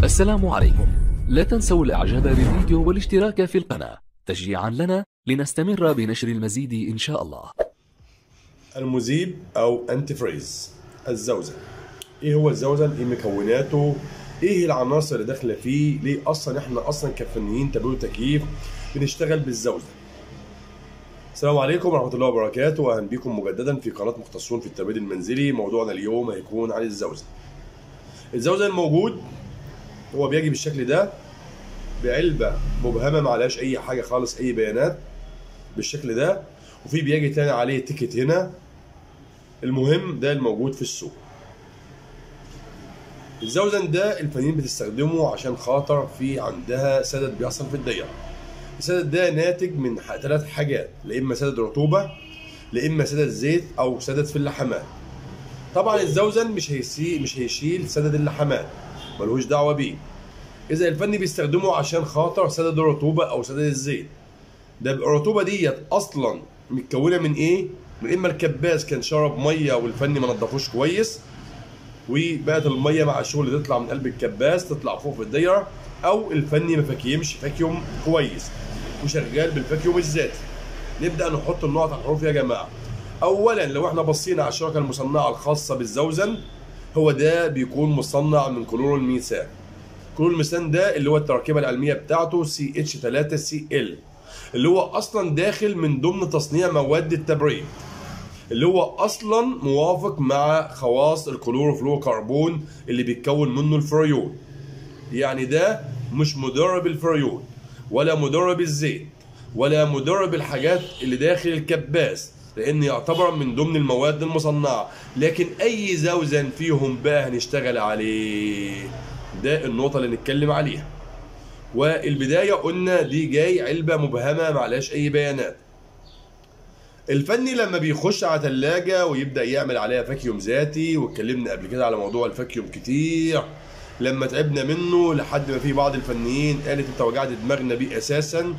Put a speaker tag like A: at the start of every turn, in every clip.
A: السلام عليكم لا تنسوا الاعجاب بالفيديو والاشتراك في القناة تشجيعا لنا لنستمر بنشر المزيد ان شاء الله
B: المذيب او انتي فريز الزوزن ايه هو الزوزن ايه مكوناته ايه العناصر اللي داخله فيه ليه اصلا احنا اصلا كفنيين تبريد وتكييف بنشتغل بالزوزن السلام عليكم ورحمه الله وبركاته واهلا بكم مجددا في قناه مختصون في التبريد المنزلي موضوعنا اليوم هيكون عن الزوزن الزوزن موجود هو بيجي بالشكل ده بعلبه مبهمه ما عليهاش اي حاجه خالص اي بيانات بالشكل ده وفي بيجي تاني عليه تيكت هنا المهم ده الموجود في السوق الزوزن ده الفنانين بتستخدمه عشان خاطر في عندها سدد بيحصل في الدايره السدد ده ناتج من ثلاث حاجات لا اما سدد رطوبه لا اما سدد زيت او سدد في اللحمات طبعا الزوزن مش هيسي مش هيشيل سدد اللحمات ملوش دعوه بيه اذا الفني بيستخدمه عشان خاطر سدد الرطوبه او سدد الزيت ده الرطوبه ديت اصلا متكونه من ايه يا اما الكباس كان شرب ميه والفني ما نضفوش كويس وبقت الميه مع الشغل تطلع من قلب الكباس تطلع فوق في الدايره او الفني ما فاكيمش فاكيوم كويس وشغال بالفاكيوم الذاتي نبدا نحط النقط على الحروف يا جماعه اولا لو احنا بصينا على الشركه المصنعه الخاصه بالزوزن هو ده بيكون مصنع من كلور الميثان كلور الميثان ده اللي هو التركيبه العلميه بتاعته سي اتش 3 سي ال اللي هو اصلا داخل من ضمن تصنيع مواد التبريد اللي هو اصلا موافق مع خواص الكلوروفلوكربون اللي بيتكون منه الفريون يعني ده مش مضر بالفريون ولا مضر بالزيت ولا مضر بالحاجات اللي داخل الكباس لان يعتبر من ضمن المواد المصنعه لكن اي زوزن فيهم بقى هنشتغل عليه ده النقطه اللي نتكلم عليها والبدايه قلنا دي جاي علبه مبهمه معلهاش اي بيانات الفني لما بيخش على ثلاجه ويبدا يعمل عليها فاكيوم ذاتي واتكلمنا قبل كده على موضوع الفاكيوم كتير لما تعبنا منه لحد ما في بعض الفنيين قالت انت وجعت دماغنا بيه اساسا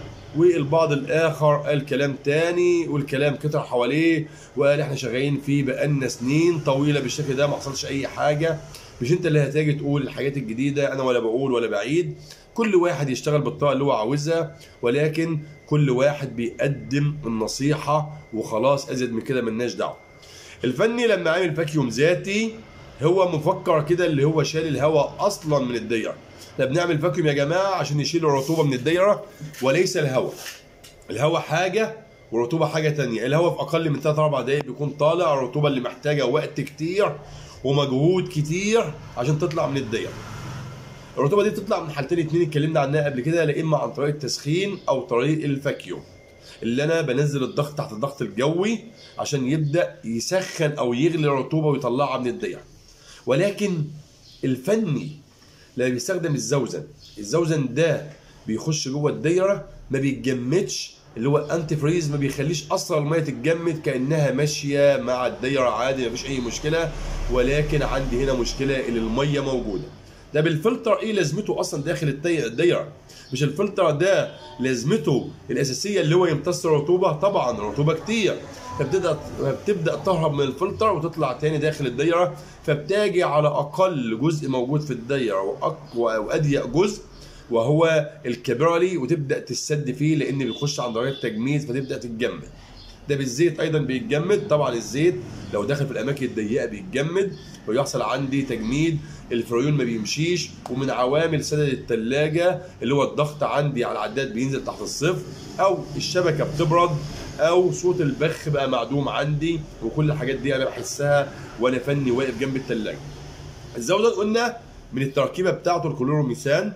B: والبعض الاخر قال كلام تاني والكلام كتر حواليه وقال احنا شغالين فيه بقالنا سنين طويله بالشكل ده ما حصلش اي حاجه مش انت اللي هتيجي تقول الحاجات الجديده انا ولا بقول ولا بعيد كل واحد يشتغل بالطريقه اللي هو عاوزها ولكن كل واحد بيقدم النصيحه وخلاص ازيد من كده ملناش دعوه الفني لما عامل فاكيوم ذاتي هو مفكر كده اللي هو شال الهواء اصلا من الدايره احنا بنعمل فاكيوم يا جماعه عشان يشيل الرطوبه من الدايره وليس الهواء الهواء حاجه والرطوبه حاجه تانية الهواء في اقل من 3 4 دقائق بيكون طالع الرطوبه اللي محتاجه وقت كتير ومجهود كتير عشان تطلع من الدايره الرطوبه دي بتطلع من حالتين اتنين اتكلمنا عنها قبل كده لا اما عن طريق التسخين او طريق الفاكيوم اللي انا بنزل الضغط تحت الضغط الجوي عشان يبدا يسخن او يغلي الرطوبه ويطلعها من الدايره ولكن الفني لما بيستخدم الزوزن الزوزن ده بيخش جوه الدايره ما بيتجمدش اللي هو انتي فريز ما بيخليش اصلا الميه تتجمد كانها ماشيه مع الدايره عادي مفيش اي مشكله ولكن عندي هنا مشكله ان الميه موجوده ده بالفلتر ايه لازمته اصلا داخل الدايره مش الفلتر ده لازمته الاساسيه اللي هو يمتص الرطوبه طبعا الرطوبه كتير فبتبدا بتبدا تهرب من الفلتر وتطلع تاني داخل الدايره فبتاجي على اقل جزء موجود في الدايره واقوى واضيق جزء وهو الكبرالي وتبدا تسد فيه لان بيخش عن طريق التجميد فتبدا تتجمد ده بالزيت ايضا بيتجمد طبعا الزيت لو داخل في الاماكن الضيقه بيتجمد ويحصل عندي تجميد الفريون ما بيمشيش ومن عوامل سدد الثلاجه اللي هو الضغط عندي على العداد بينزل تحت الصفر او الشبكه بتبرد او صوت البخ بقى معدوم عندي وكل الحاجات دي انا بحسها وانا فني واقف جنب الثلاجه الزودان قلنا من التركيبه بتاعته الكلوروميثان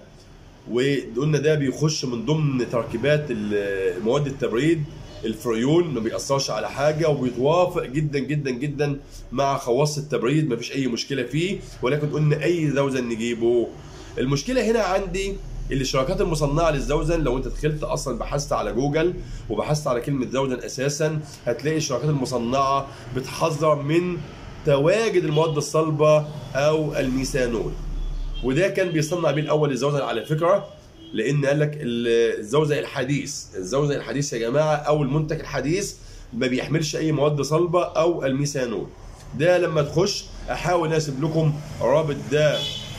B: وقلنا ده بيخش من ضمن تركيبات مواد التبريد الفريون ما بيأثرش على حاجه وبيتوافق جدا جدا جدا مع خواص التبريد ما فيش اي مشكله فيه ولكن قلنا اي زوزن نجيبه المشكله هنا عندي اللي الشركات المصنعه للزوزن لو انت دخلت اصلا بحثت على جوجل وبحثت على كلمه زوزن اساسا هتلاقي الشركات المصنعه بتحذر من تواجد المواد الصلبه او الميثانول وده كان بيصنع بيه الاول الزوزن على فكره لان قال لك الزوزن الحديث الزوزن الحديث يا جماعه او المنتج الحديث ما بيحملش اي مواد صلبه او الميثانول ده لما تخش احاول اسيب لكم رابط ده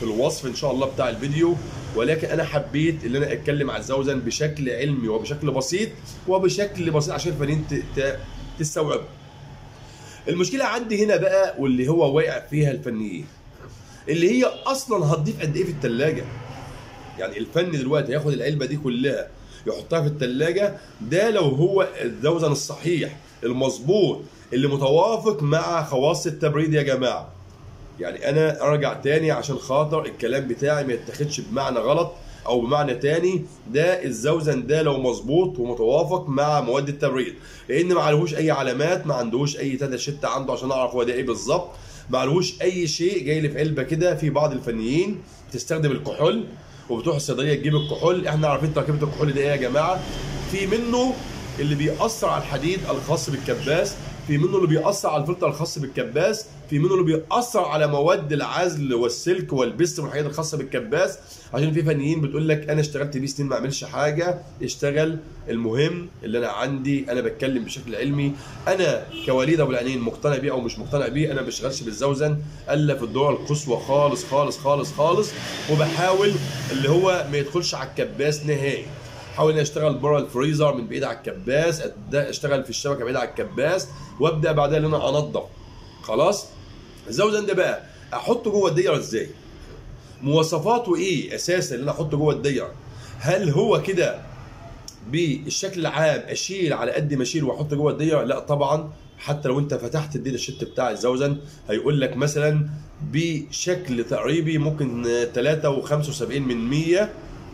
B: في الوصف ان شاء الله بتاع الفيديو ولكن انا حبيت ان انا اتكلم على الزوزن بشكل علمي وبشكل بسيط وبشكل بسيط عشان الفنانين ت- ت- تستوعب المشكله عندي هنا بقى واللي هو واقع فيها الفنيين اللي هي اصلا هتضيف قد ايه في الثلاجه يعني الفن دلوقتي هياخد العلبه دي كلها يحطها في الثلاجه ده لو هو الزوزن الصحيح المظبوط اللي متوافق مع خواص التبريد يا جماعه يعني انا ارجع تاني عشان خاطر الكلام بتاعي ما يتاخدش بمعنى غلط او بمعنى تاني ده الزوزن ده لو مظبوط ومتوافق مع مواد التبريد لان ما عليهوش اي علامات ما عندهوش اي تاتا شت عنده عشان اعرف هو ده ايه بالظبط ما عليهوش اي شيء جاي لي في علبه كده في بعض الفنيين تستخدم الكحول وبتروح الصيدليه تجيب الكحول احنا عارفين تركيبه الكحول ده ايه يا جماعه في منه اللي بيأثر على الحديد الخاص بالكباس في منه اللي بيأثر على الفلتر الخاص بالكباس في منه اللي بيأثر على مواد العزل والسلك والبست والحاجات الخاصه بالكباس عشان في فنيين بتقول لك انا اشتغلت بيه سنين ما اعملش حاجه اشتغل المهم اللي انا عندي انا بتكلم بشكل علمي انا كوليد ابو العينين مقتنع بيه او مش مقتنع بيه انا ما بشتغلش بالزوزن الا في الدور القصوى خالص خالص خالص خالص وبحاول اللي هو ما يدخلش على الكباس نهائي حاول اني اشتغل بره الفريزر من بعيد على الكباس أد- اشتغل في الشبكه بعيد على الكباس وابدا بعدها ان انا انضف خلاص الزوزن ده بقى احطه جوه الدايره ازاي مواصفاته ايه اساسا اللي انا احطه جوه الدايره هل هو كده بالشكل العام اشيل على قد ما اشيل واحط جوه الدايره لا طبعا حتى لو انت فتحت الداتا شيت بتاع الزوزن هيقول لك مثلا بشكل تقريبي ممكن 3.75 من 100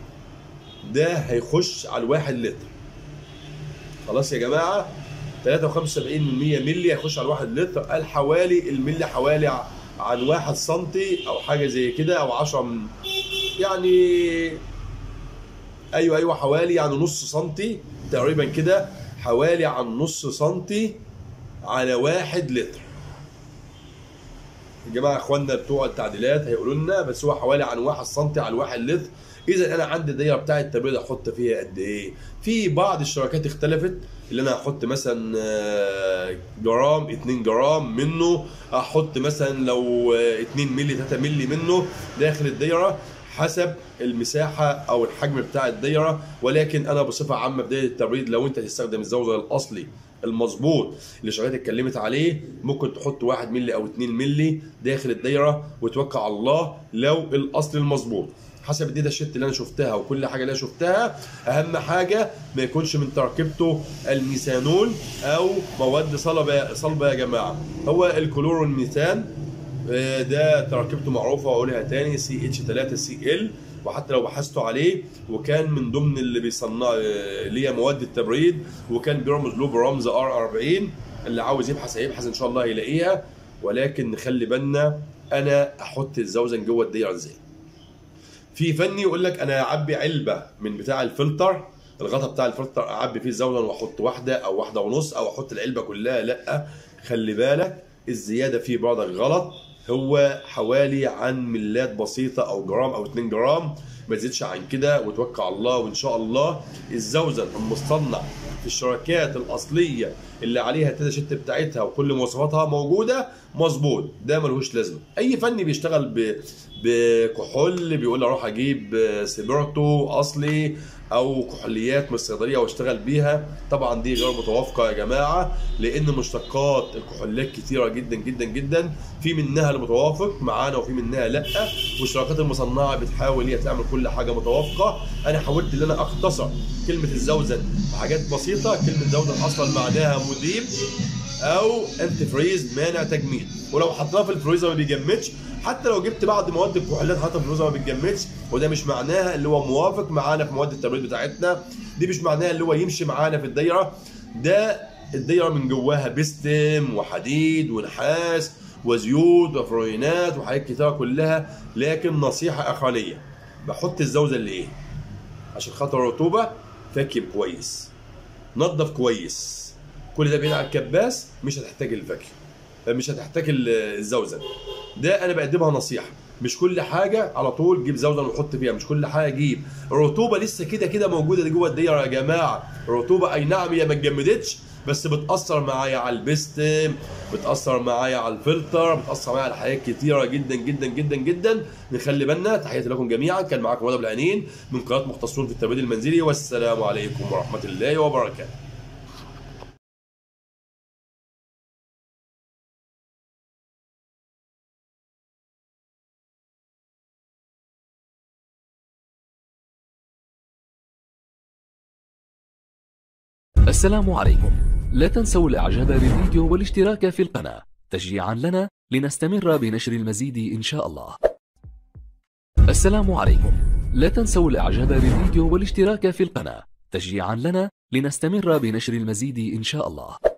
B: ده هيخش على الواحد لتر خلاص يا جماعه 3.75 من 100 مللي هيخش على الواحد لتر قال حوالي الملي حوالي ع- عن واحد سنتي او حاجه زي كده او 10 من يعني ايوه ايوه حوالي يعني نص سنتي تقريبا كده حوالي عن نص سنتي على واحد لتر يا جماعه اخواننا بتوع التعديلات هيقولوا لنا بس هو حوالي عن واحد سنتي على الواحد لتر اذا انا عندي الدايره بتاعه التبريد احط فيها قد ايه في بعض الشركات اختلفت اللي انا احط مثلا آه، جرام 2 جرام منه احط مثلا لو آه، 2 مللي 3 مللي منه داخل الدايره حسب المساحه او الحجم بتاع الدايره ولكن انا بصفه عامه بدايه التبريد لو انت تستخدم الزوزن الاصلي المظبوط اللي الشركات اتكلمت عليه ممكن تحط 1 مللي او 2 مللي داخل الدايره وتوكل على الله لو الاصل المظبوط حسب الداتا شيت اللي انا شفتها وكل حاجه اللي انا شفتها اهم حاجه ما يكونش من تركيبته الميثانول او مواد صلبه صلبه يا جماعه هو الكلورون ميثان آه، ده تركيبته معروفه واقولها تاني سي اتش 3 سي ال وحتى لو بحثتوا عليه وكان من ضمن اللي بيصنع آه، اللي هي مواد التبريد وكان بيرمز له برمز ار 40 اللي عاوز يبحث هيبحث ان شاء الله هيلاقيها ولكن نخلي بالنا انا احط الزوزن جوه الدايره ازاي في فني يقول لك انا اعبي علبه من بتاع الفلتر الغطا بتاع الفلتر اعبي فيه الزوزن واحط واحده او واحده ونص او احط العلبه كلها لا خلي بالك الزياده فيه برضك غلط هو حوالي عن ملات بسيطه او جرام او 2 جرام ما تزيدش عن كده وتوكل على الله وان شاء الله الزوزن المصنع في الشركات الاصليه اللي عليها التاتا شيت بتاعتها وكل مواصفاتها موجوده مظبوط ده ملهوش لازمه اي فني بيشتغل ب... بكحول بيقول اروح اجيب سيبرتو اصلي او كحوليات من الصيدليه واشتغل بيها طبعا دي غير متوافقه يا جماعه لان مشتقات الكحوليات كتيره جدا جدا جدا في منها المتوافق معانا وفي منها لا والشركات المصنعه بتحاول هي تعمل كل حاجه متوافقه انا حاولت ان انا اختصر كلمه الزوزن بحاجات بسيطه كلمه زوزن اصلا معناها مذيب او انتي فريز مانع تجميد ولو حطيناه في الفريزر ما بيجمدش حتى لو جبت بعض مواد الكحولات حاططها في الفريزر ما بتجمدش وده مش معناها اللي هو موافق معانا في مواد التبريد بتاعتنا دي مش معناها اللي هو يمشي معانا في الدايره ده الدايره من جواها بستم وحديد ونحاس وزيوت وفروينات وحاجات كتيره كلها لكن نصيحه اخرانيه بحط الزوزن لايه؟ عشان خاطر الرطوبه فاكيم كويس نظف كويس كل ده بعيد عن الكباس مش هتحتاج الفاكيوم مش هتحتاج ال- الزوزن ده انا بقدمها نصيحه مش كل حاجه على طول جيب زوزن وحط فيها مش كل حاجه جيب الرطوبه لسه كده كده موجوده دي جوه الدايره يا جماعه الرطوبه اي نعم هي ما اتجمدتش بس بتاثر معايا على البيستم بتاثر معايا على الفلتر بتاثر معايا على حاجات كتيره جدا جدا جدا جدا نخلي بالنا تحياتي لكم جميعا كان معاكم رضا بالعنين من قناه مختصون في التبريد المنزلي والسلام عليكم ورحمه الله وبركاته
A: السلام عليكم لا تنسوا الاعجاب بالفيديو والاشتراك في القناة تشجيعا لنا لنستمر بنشر المزيد ان شاء الله السلام عليكم لا تنسوا الاعجاب بالفيديو والاشتراك في القناة تشجيعا لنا لنستمر بنشر المزيد ان شاء الله